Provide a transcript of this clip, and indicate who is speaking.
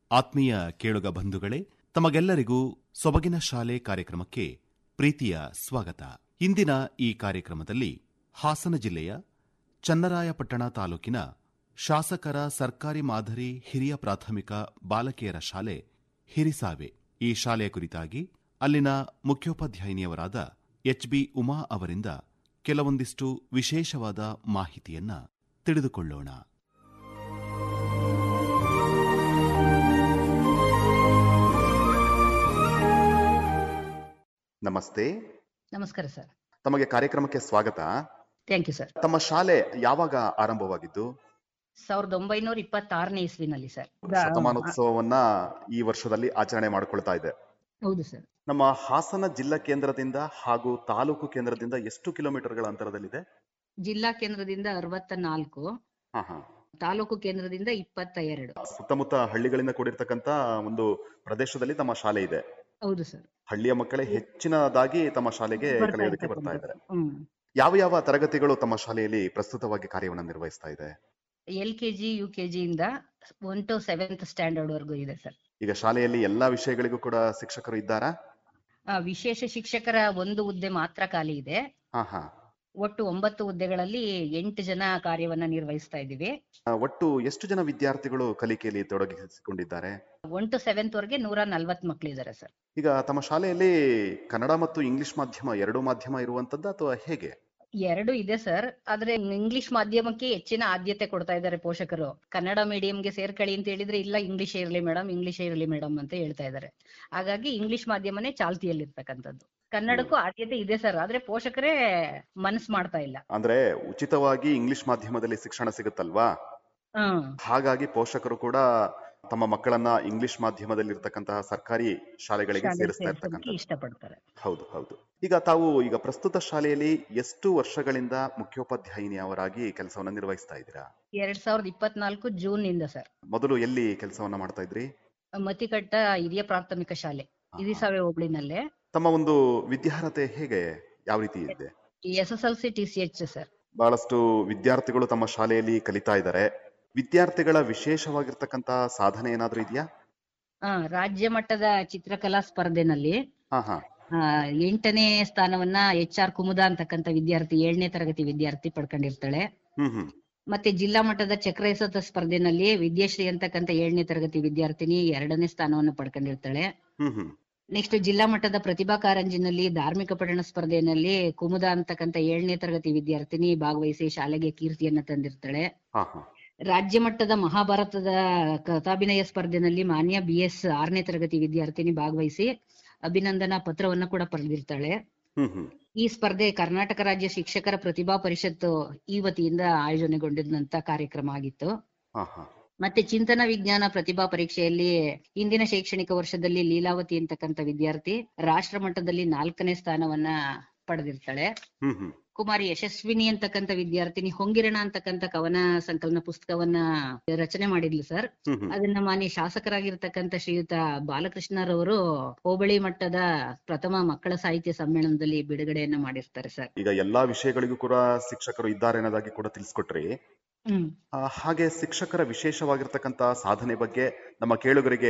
Speaker 1: ಆತ್ಮೀಯ ಕೇಳುಗ ಬಂಧುಗಳೇ ತಮಗೆಲ್ಲರಿಗೂ ಸೊಬಗಿನ ಶಾಲೆ ಕಾರ್ಯಕ್ರಮಕ್ಕೆ ಪ್ರೀತಿಯ ಸ್ವಾಗತ ಇಂದಿನ ಈ ಕಾರ್ಯಕ್ರಮದಲ್ಲಿ ಹಾಸನ ಜಿಲ್ಲೆಯ ಚನ್ನರಾಯಪಟ್ಟಣ ತಾಲೂಕಿನ ಶಾಸಕರ ಸರ್ಕಾರಿ ಮಾದರಿ ಹಿರಿಯ ಪ್ರಾಥಮಿಕ ಬಾಲಕಿಯರ ಶಾಲೆ ಹಿರಿಸಾವೆ ಈ ಶಾಲೆಯ ಕುರಿತಾಗಿ ಅಲ್ಲಿನ ಮುಖ್ಯೋಪಾಧ್ಯಾಯಿನಿಯವರಾದ ಎಚ್ಬಿ ಉಮಾ ಅವರಿಂದ ಕೆಲವೊಂದಿಷ್ಟು ವಿಶೇಷವಾದ ಮಾಹಿತಿಯನ್ನ ತಿಳಿದುಕೊಳ್ಳೋಣ ನಮಸ್ತೆ
Speaker 2: ನಮಸ್ಕಾರ ಸರ್
Speaker 1: ತಮಗೆ ಕಾರ್ಯಕ್ರಮಕ್ಕೆ ಸ್ವಾಗತ
Speaker 2: ಥ್ಯಾಂಕ್ ಯು ಸರ್
Speaker 1: ತಮ್ಮ ಶಾಲೆ ಯಾವಾಗ ಆರಂಭವಾಗಿದ್ದು
Speaker 2: ಸಾವಿರದ ಒಂಬೈನೂರ ಇಪ್ಪತ್ತಾರನೇ ಇಸ್ವಿನಲ್ಲಿ ಸರ್
Speaker 1: ಶತಮಾನೋತ್ಸವವನ್ನ ಈ ವರ್ಷದಲ್ಲಿ ಆಚರಣೆ ಮಾಡಿಕೊಳ್ತಾ ಇದೆ
Speaker 2: ಹೌದು ಸರ್
Speaker 1: ನಮ್ಮ ಹಾಸನ ಜಿಲ್ಲಾ ಕೇಂದ್ರದಿಂದ ಹಾಗೂ ತಾಲೂಕು ಕೇಂದ್ರದಿಂದ ಎಷ್ಟು ಕಿಲೋಮೀಟರ್ಗಳ ಅಂತರದಲ್ಲಿದೆ
Speaker 2: ಜಿಲ್ಲಾ ಕೇಂದ್ರದಿಂದ ಅರವತ್ತ ನಾಲ್ಕು
Speaker 1: ಹಾ ಹಾ
Speaker 2: ತಾಲೂಕು ಕೇಂದ್ರದಿಂದ ಇಪ್ಪತ್ತ ಎರಡು
Speaker 1: ಸುತ್ತಮುತ್ತ ಹಳ್ಳಿಗಳಿಂದ ಕೂಡಿರ್ತಕ್ಕಂತ ಒಂದು ಪ್ರದೇಶದಲ್ಲಿ ತಮ್ಮ ಶಾಲೆ ಇದೆ
Speaker 2: ಹೌದು ಸರ್
Speaker 1: ಹಳ್ಳಿಯ ಮಕ್ಕಳೇ ಹೆಚ್ಚಿನದಾಗಿ ತಮ್ಮ ಶಾಲೆಗೆ
Speaker 2: ಬರ್ತಾ
Speaker 1: ಕಲಿಯೋದಕ್ಕೆ ಬರ್ತಾ ಇದ್ದಾರೆ
Speaker 2: ಇರ್ತಕ್ಕಂಥದ್ದು. ಹ್ಮ್
Speaker 1: ಯಾವ ಯಾವ ತರಗತಿಗಳು ತಮ್ಮ ಶಾಲೆಯಲ್ಲಿ ಪ್ರಸ್ತುತವಾಗಿ ಕಾರ್ಯವನ್ನು ನಿರ್ವಹಿಸ್ತಾ ಇದೆ
Speaker 2: L K G U K G ಇಂದ ಒನ್ ಟು ಸೆವೆಂತ್ ಸ್ಟ್ಯಾಂಡರ್ಡ್ ವರ್ಗೂ ಇದೆ ಸರ್
Speaker 1: ಈಗ ಶಾಲೆಯಲ್ಲಿ ಎಲ್ಲಾ ವಿಷಯಗಳಿಗೂ ಕೂಡ ಶಿಕ್ಷಕರು ಇದ್ದಾರಾ
Speaker 2: ಆ, ವಿಶೇಷ ಶಿಕ್ಷಕರ ಒಂದು ಹುದ್ದೆ ಮಾತ್ರ ಖಾಲಿ ಇದೆ
Speaker 1: ಹಾ ಹಾ
Speaker 2: ಒಟ್ಟು ಒಂಬತ್ತು ಹುದ್ದೆಗಳಲ್ಲಿ ಎಂಟು ಜನ ಕಾರ್ಯವನ್ನ ನಿರ್ವಹಿಸ್ತಾ ಇದ್ದೀವಿ
Speaker 1: ಆ, ಒಟ್ಟು ಎಷ್ಟು ಜನ ವಿದ್ಯಾರ್ಥಿಗಳು ಕಲಿಕೆಯಲ್ಲಿ ತೊಡಗಿಸಿಕೊಂಡಿದ್ದಾರೆ
Speaker 2: ಒನ್ ಟು ಸೆವೆಂತ್ ವರೆಗೆ ನೂರ ನಲ್ವತ್ ಮಕ್ಳಿದ್ದಾರೆ ಸರ್
Speaker 1: ಈಗ ತಮ್ಮ ಶಾಲೆಯಲ್ಲಿ ಕನ್ನಡ ಮತ್ತು ಇಂಗ್ಲಿಷ್ ಮಾಧ್ಯಮ ಎರಡೂ ಮಾಧ್ಯಮ ಇರುವಂತದ್ದು ಅಥವಾ ಹೇಗೆ
Speaker 2: ಎರಡು ಇದೆ ಸರ್ ಆದ್ರೆ ಇಂಗ್ಲಿಷ್ ಮಾಧ್ಯಮಕ್ಕೆ ಹೆಚ್ಚಿನ ಆದ್ಯತೆ ಕೊಡ್ತಾ ಇದ್ದಾರೆ ಪೋಷಕರು ಕನ್ನಡ ಮೀಡಿಯಂಗೆ ಸೇರ್ಕೊಳ್ಳಿ ಅಂತ ಹೇಳಿದ್ರೆ ಇಲ್ಲ ಇಂಗ್ಲಿಷ್ ಇರಲಿ ಮೇಡಮ್ ಇಂಗ್ಲಿಷ್ ಇರಲಿ ಮೇಡಮ್ ಅಂತ ಹೇಳ್ತಾ ಇದ್ದಾರೆ ಹಾಗಾಗಿ ಇಂಗ್ಲಿಷ್ ಮಾಧ್ಯಮನೇ ಚಾಲ್ತಿಯಲ್ಲಿರ್ತಕ್ಕಂಥದ್ದು ಕನ್ನಡಕ್ಕೂ ಆದ್ಯತೆ ಇದೆ ಸರ್ ಆದ್ರೆ ಪೋಷಕರೇ ಮನಸ್ ಮಾಡ್ತಾ ಇಲ್ಲ
Speaker 1: ಅಂದ್ರೆ ಉಚಿತವಾಗಿ ಇಂಗ್ಲಿಷ್ ಮಾಧ್ಯಮದಲ್ಲಿ ಶಿಕ್ಷಣ ಸಿಗುತ್ತಲ್ವಾ
Speaker 2: ಹ್ಮ್
Speaker 1: ಹಾಗಾಗಿ ಪೋಷಕರು ಕೂಡ ತಮ್ಮ ಮಕ್ಕಳನ್ನ ಇಂಗ್ಲಿಷ್ ಮಾಧ್ಯಮದಲ್ಲಿ ಇರ್ತಕ್ಕಂತಹ ಸರ್ಕಾರಿ ಶಾಲೆಗಳಿಗೆ
Speaker 2: ಶಾಲೆಗೆ
Speaker 1: ಸೇರಿಸ್ತಾ
Speaker 2: ಸೇರ್ಸೋದಕ್ಕೆ
Speaker 1: ಇರ್ತಕ್ಕಂಥದ್ದು
Speaker 2: ಇಷ್ಟಪಡ್ತಾರೆ
Speaker 1: ಹೌದು ಹೌದು ಈಗ ತಾವು ಈಗ ಪ್ರಸ್ತುತ ಶಾಲೆಯಲ್ಲಿ ಎಷ್ಟು ವರ್ಷಗಳಿಂದ ಮುಖ್ಯೋಪಾಧ್ಯಾಯಿನಿಯವರಾಗಿ ಕೆಲಸವನ್ನ ನಿರ್ವಹಿಸ್ತಾ ಇದ್ದೀರಾ
Speaker 2: ಎರಡ್ ಸಾವಿರದ ಇಪ್ಪತ್ನಾಲ್ಕು ಜೂನ್ ಇಂದ ಸರ್
Speaker 1: ಮೊದಲು ಎಲ್ಲಿ ಕೆಲಸವನ್ನ ಮಾಡ್ತಾ ಇದ್ರಿ
Speaker 2: ಮತಿಕಟ್ಟ ಹಿರಿಯ ಪ್ರಾಥಮಿಕ ಶಾಲೆ ಇರಿಸಾವೆ ಹೋಬಳಿನಲ್ಲೇ
Speaker 1: ತಮ್ಮ ಒಂದು ವಿದ್ಯಾರ್ಹತೆ ಹೇಗೆ ಯಾವ ರೀತಿ ಇದೆ
Speaker 2: S S L C T C H sir
Speaker 1: ಬಹಳಷ್ಟು ವಿದ್ಯಾರ್ಥಿಗಳು ತಮ್ಮ ಶಾಲೆಯಲ್ಲಿ ಕಲಿತಾ ಇದ್ದಾರೆ ವಿದ್ಯಾರ್ಥಿಗಳ ವಿಶೇಷವಾಗಿರ್ತಕ್ಕಂತ ಸಾಧನೆ ಏನಾದ್ರೂ ಇದೆಯಾ
Speaker 2: ಆ, ರಾಜ್ಯ ಮಟ್ಟದ ಚಿತ್ರಕಲಾ ಸ್ಪರ್ಧೆನಲ್ಲಿ
Speaker 1: ಹಾ ಹಾ
Speaker 2: ಆ, ಎಂಟನೇ ಸ್ಥಾನವನ್ನ ಎಚ್ ಆರ್ ಕುಮುದ ಅಂತಕ್ಕಂಥ ವಿದ್ಯಾರ್ಥಿ ಏಳನೇ ತರಗತಿ ವಿದ್ಯಾರ್ಥಿ ಪಡ್ಕೊಂಡಿರ್ತಾಳೆ
Speaker 1: ಹ್ಮ್ ಹ್ಮ್
Speaker 2: ಮತ್ತೆ ಜಿಲ್ಲಾ ಮಟ್ಟದ ಚಕ್ರ ಎಸೆತ ಸ್ಪರ್ಧೆನಲ್ಲಿ ವಿದ್ಯಾಶ್ರೀ ಅಂತಕ್ಕಂಥ ಏಳನೇ ತರಗತಿ ವಿದ್ಯಾರ್ಥಿನಿ ಎರಡನೇ ಸ್ಥಾನವನ್ನು ಪಡ್ಕೊಂಡಿರ್ತಾಳೆ
Speaker 1: ಹ್ಮ್ ಹ್ಮ್
Speaker 2: ನೆಕ್ಸ್ಟ್ ಜಿಲ್ಲಾ ಮಟ್ಟದ ಪ್ರತಿಭಾ ಕಾರಂಜಿನಲ್ಲಿ ಧಾರ್ಮಿಕ ಪಠಣ ಸ್ಪರ್ಧೆಯಲ್ಲಿ ಕುಮುದ ಅಂತಕ್ಕಂಥ ಏಳನೇ ತರಗತಿ ವಿದ್ಯಾರ್ಥಿನಿ ಭಾಗವಹಿಸಿ ಶಾಲೆಗೆ ಕೀರ್ತಿಯನ್ನ ತಂದಿರ್ತಾಳೆ
Speaker 1: ಹಾ ಹಾ
Speaker 2: ರಾಜ್ಯ ಮಟ್ಟದ ಮಹಾಭಾರತದ ಕಥಾಭಿನಯ ಸ್ಪರ್ಧೆನಲ್ಲಿ ಮಾನ್ಯ ಬಿ ಎಸ್ ಆರನೇ ತರಗತಿ ವಿದ್ಯಾರ್ಥಿನಿ ಭಾಗವಹಿಸಿ ಅಭಿನಂದನಾ ಪತ್ರವನ್ನ ಕೂಡ ಪಡೆದಿರ್ತಾಳೆ
Speaker 1: ಹ್ಮ್ ಹ್ಮ್
Speaker 2: ಈ ಸ್ಪರ್ಧೆ ಕರ್ನಾಟಕ ರಾಜ್ಯ ಶಿಕ್ಷಕರ ಪ್ರತಿಭಾ ಪರಿಷತ್ ಈ ವತಿಯಿಂದ ಆಯೋಜನೆಗೊಂಡಿದ್ದಂತ ಕಾರ್ಯಕ್ರಮ ಆಗಿತ್ತು
Speaker 1: ಹಾ ಹಾ
Speaker 2: ಮತ್ತೆ ಚಿಂತನ ವಿಜ್ಞಾನ ಪ್ರತಿಭಾ ಪರೀಕ್ಷೆಯಲ್ಲಿ ಇಂದಿನ ಶೈಕ್ಷಣಿಕ ವರ್ಷದಲ್ಲಿ ಲೀಲಾವತಿ ಅಂತಕ್ಕಂಥ ವಿದ್ಯಾರ್ಥಿ ರಾಷ್ಟ್ರ ಮಟ್ಟದಲ್ಲಿ ನಾಲ್ಕನೇ ಸ್ಥಾನವನ್ನ ಪಡೆದಿರ್ತಾಳೆ
Speaker 1: ಹ್ಮ್ ಹ್ಮ್
Speaker 2: ಕುಮಾರಿ ಯಶಸ್ವಿನಿ ಅಂತಕ್ಕಂಥ ವಿದ್ಯಾರ್ಥಿನಿ ಹೊಂಗಿರಣ ಅಂತಕ್ಕಂಥ ಕವನ ಸಂಕಲನ ಪುಸ್ತಕವನ್ನ ರಚನೆ ಮಾಡಿದ್ಲು ಸರ್
Speaker 1: ಹ್ಮ್ ಹ್ಮ್
Speaker 2: ಅದನ್ನ ಮಾನ್ಯ ಶಾಸಕರಾಗಿರ್ತಕ್ಕಂಥ ಶ್ರೀಯುತ ಬಾಲಕೃಷ್ಣರವರು ಹೋಬಳಿ ಮಟ್ಟದ ಪ್ರಥಮ ಮಕ್ಕಳ ಸಾಹಿತ್ಯ ಸಮ್ಮೇಳನದಲ್ಲಿ ಬಿಡುಗಡೆಯನ್ನ ಮಾಡಿರ್ತಾರೆ ಸರ್
Speaker 1: ಈಗ ಎಲ್ಲಾ ವಿಷಯಗಳಿಗೂ ಕೂಡ ಶಿಕ್ಷಕರು ಇದ್ದಾರೆ ಅನ್ನೋದಾಗಿ ಕೂಡ ತಿಳಿಸ್ಕೊಟ್ರಿ
Speaker 2: ಹ್ಮ್
Speaker 1: ಆ, ಹಾಗೆ ಶಿಕ್ಷಕರ ವಿಶೇಷವಾಗಿರ್ತಕ್ಕಂತ ಸಾಧನೆ ಬಗ್ಗೆ ನಮ್ಮ ಕೇಳುಗರಿಗೆ